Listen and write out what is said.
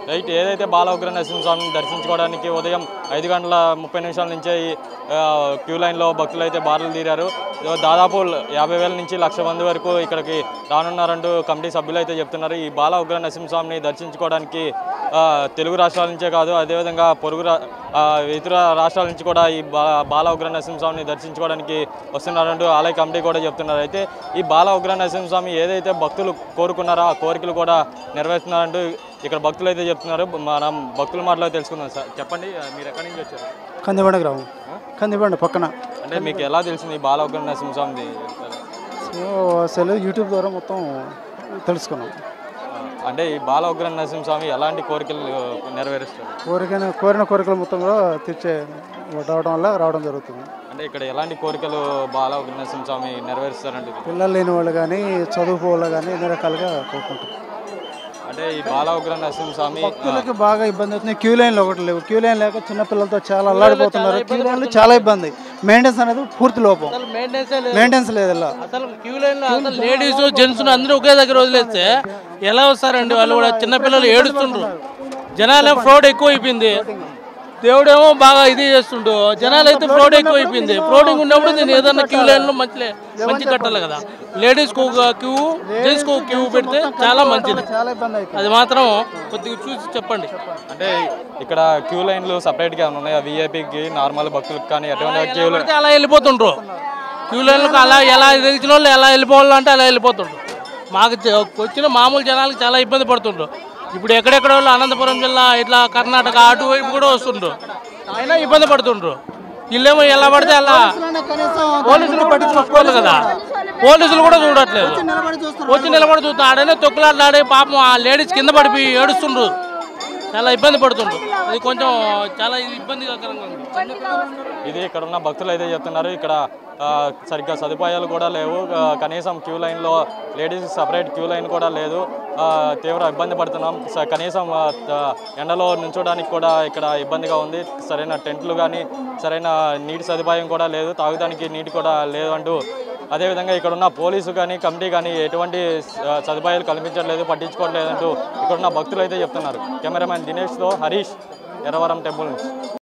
right ఏదైతే బాల ఉగ్ర నరసింహస్వామిని దర్శించుకోవడానికి ఉదయం ఐదు గంటల ముప్పై నిమిషాల నుంచే ఈ ఆ, క్యూ లైన్లో భక్తులు అయితే బారులు తీరారు దాదాపు యాభై వేల నుంచి లక్ష మంది వరకు ఇక్కడికి రానున్నారంటూ కమిటీ సభ్యులు అయితే చెప్తున్నారు ఈ బాల ఉగ్ర నరసింహస్వామిని దర్శించుకోవడానికి ఆ, తెలుగు రాష్ట్రాల నుంచే కాదు అదేవిధంగా పొరుగు రా- ఆ, ఇతర రాష్ట్రాల నుంచి కూడా ఈ బా బాల ఉగ్ర నరసింహస్వామిని దర్శించుకోవడానికి వస్తున్నారంటూ ఆలయ కమిటీ కూడా చెప్తున్నారు అయితే ఈ బాల ఉగ్ర నరసింహస్వామి ఏదైతే భక్తులు కోరుకున్నారో ఆ కోరికలు కూడా నెరవేరుస్తున్నారంటూ ఇక్కడ భక్తులు అయితే చెప్తున్నారు మనం భక్తుల మాటలో తెలుసుకుందాం సార్ చెప్పండి మీరు ఎక్కడి నుంచి వచ్చారు కందిబండ గ్రామం కందిబండ పక్కన అంటే మీకు ఎలా తెలిసింది ఈ బాల ఉగ్ర నరసింహస్వామిది సో అసలు యూట్యూబ్ ద్వారా మొత్తం తెలుసుకున్నాం అంటే ఈ బాల ఉగ్ర నరసింహస్వామి ఎలాంటి కోరికలు నెరవేరుస్తారు కోరికైన కోరిన కోరికలు మొత్తం కూడా తీర్చే రావడం వల్ల రావడం జరుగుతుంది అంటే ఇక్కడ ఎలాంటి కోరికలు బాల ఉగ్ర నరసింహస్వామి నెరవేరుస్తారంటే పిల్లలు లేని వాళ్ళు కానీ చదువుకో వాళ్ళు కానీ ఎన్ని రకాలుగా కోరుకుంటారు అంటే ఈ బాల ఉగ్ర నరసింహస్వామి భక్తులకి బాగా ఇబ్బంది అవుతుంది క్యూ లైన్లు ఒకటి లేవు క్యూ లైన్ లేక చిన్న పిల్లలతో చాలా అల్లాడిపోతున్నారు క్యూ లైన్లు చాలా ఇబ్బంది మెయింటెనెన్స్ అనేది పూర్తి లోపం మెయింటెనెన్స్ లేదు ఇలా అసలు క్యూ లైన్ లో అసలు లేడీస్ జెంట్స్ అందరూ ఒకే దగ్గర వదిలేస్తే ఎలా వస్తారండి వాళ్ళు కూడా చిన్నపిల్లలు ఏడుస్తుండ్రు జనాలు ఫ్రోడ్ ఎక్కువ అయిపోయింది దేవుడేమో బాగా ఇది చేస్తుండు జనాలు అయితే ఫ్రోడ్ ఎక్కువ అయిపోయింది ఫ్రోడింగ్ ఉన్నప్పుడు నేను ఏదన్నా క్యూ లైన్ లో మంచి మంచి కట్టాలి కదా లేడీస్ కు ఒక క్యూ జెంట్స్ కు క్యూ పెడితే చాలా మంచిది చాలా ఇబ్బంది అవుతుంది అది మాత్రం కొద్దిగా చూసి చెప్పండి అంటే ఇక్కడ క్యూ లైన్లు సపరేట్గా ఉన్నాయా విఐపికి నార్మల్ భక్తులకు కానీ ఎటువంటి క్యూ పడితే అలా వెళ్ళిపోతుండ్రు క్యూ లైన్లకు అలా ఎలా తెలిసిన వాళ్ళు ఎలా వెళ్ళిపోవాలి అంటే అలా వెళ్ళిపోతుండ్రు మాకు తె- వచ్చిన మామూలు జనాలకు చాలా ఇబ్బంది పడుతుండ్రు ఇప్పుడు ఎక్కడెక్కడ వాళ్ళు అనంతపురం జిల్లా ఇట్లా కర్ణాటక అటువైపు కూడా వస్తుండ్రు అయినా ఇబ్బంది పడుతుండ్రు వీళ్ళేమో ఎలా పడితే అలా పోలీసులు పట్టించుకోవాలి కదా పోలీసులు కూడా చూడట్లేదు వచ్చి నిలబడి చూస్తా ఆడనే తొక్కులాట్లాడే పాపం ఆ లేడీస్ కింద పడిపోయి ఏడుస్తుండ్రు చాలా ఇబ్బంది పడుతుండ్రు ఇది కొంచెం చాలా ఇబ్బందికరంగా ఉంది ఇది ఇక్కడ ఉన్న భక్తులు అయితే చెప్తున్నారు ఇక్కడ ఆ, సరిగ్గా సదుపాయాలు కూడా లేవు ఆ, కనీసం క్యూ లైన్లో లేడీస్ సపరేట్ క్యూ లైన్ కూడా లేదు ఆ, తీవ్ర ఇబ్బంది పడుతున్నాం స- కనీసం ఆ, త- ఎండలో నుంచోడానికి కూడా ఇక్కడ ఇబ్బందిగా ఉంది సరైన టెంట్లు కానీ సరైన నీటి సదుపాయం కూడా లేదు తాగడానికి నీటి కూడా లేదు అంటూ అదేవిధంగా ఇక్కడ ఉన్న పోలీసు కానీ కమిటీ కానీ ఎటువంటి ఆ, సదుపాయాలు కల్పించట్లేదు పట్టించుకోవట్లేదు అంటూ ఇక్కడ ఉన్న భక్తులు అయితే చెప్తున్నారు కెమెరామ్యాన్ దినేష్తో హరీష్ ఎర్రవరం టెంపుల్ నుంచి